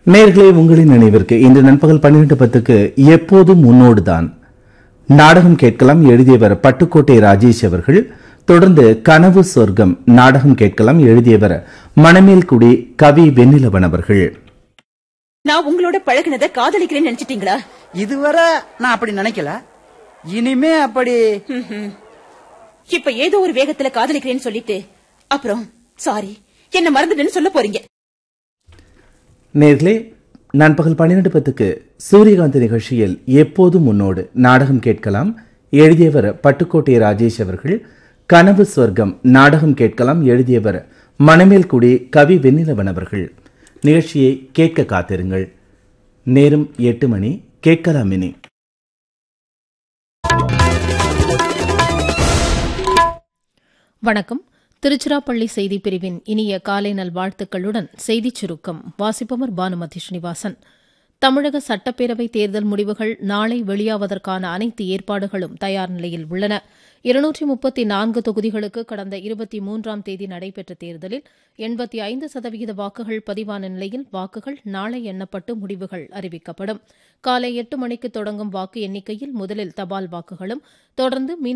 நேர்களே உங்களின் நினைவிற்கு இன்று நண்பகல் பன்னிரண்டு பத்துக்கு எப்போதும் முன்னோடுதான் நாடகம் கேட்கலாம் எழுதியவர் பட்டுக்கோட்டை ராஜேஷ் அவர்கள் தொடர்ந்து கனவு சொர்க்கம் நாடகம் கேட்கலாம் எழுதியவர் மணமேல்குடி கவி வெண்ணிலவன் அவர்கள் நான் உங்களோட பழகினத காதலிக்கிறேன்னு நினைச்சிட்டீங்களா இதுவரை நான் அப்படி நினைக்கல இனிமே அப்படி ம்ஹும். இப்ப ஏதோ ஒரு வேகத்துல காதலிக்கிறேன்னு சொல்லிட்டு அப்புறம் சாரி என்ன மறந்துட்டேன்னு சொல்ல போறீங்க நேர்களே நண்பகல் பன்னிரண்டு பத்துக்கு சூரியகாந்தி நிகழ்ச்சியில் எப்போதும் முன்னோடு நாடகம் கேட்கலாம் எழுதியவர் பட்டுக்கோட்டை ராஜேஷ் அவர்கள் கனவு சொர்க்கம் நாடகம் கேட்கலாம் எழுதியவர் மணமேல்குடி கவி வெண்ணிலவன் அவர்கள் நிகழ்ச்சியை கேட்க காத்திருங்கள் நேரம் எட்டு மணி கேட்கலாம் இனி வணக்கம் திருச்சிராப்பள்ளி செய்திப் பிரிவின் இனிய காலை நல்வாழ்த்துக்களுடன் செய்திச் சுருக்கம் வாசிப்பவர் பானுமதி ஸ்ரீனிவாசன் தமிழக சட்டப்பேரவைத் தேர்தல் முடிவுகள் நாளை வெளியாவதற்கான அனைத்து ஏற்பாடுகளும் தயார் நிலையில் உள்ளன இருநூற்றி முப்பத்தி நான்கு தொகுதிகளுக்கு கடந்த இருபத்தி மூன்றாம் தேதி நடைபெற்ற தேர்தலில் எண்பத்தி ஐந்து சதவிகித வாக்குகள் பதிவான நிலையில் வாக்குகள் நாளை எண்ணப்பட்டு முடிவுகள் அறிவிக்கப்படும் காலை எட்டு மணிக்கு தொடங்கும் வாக்கு எண்ணிக்கையில் முதலில் தபால் வாக்குகளும் தொடர்ந்து மின்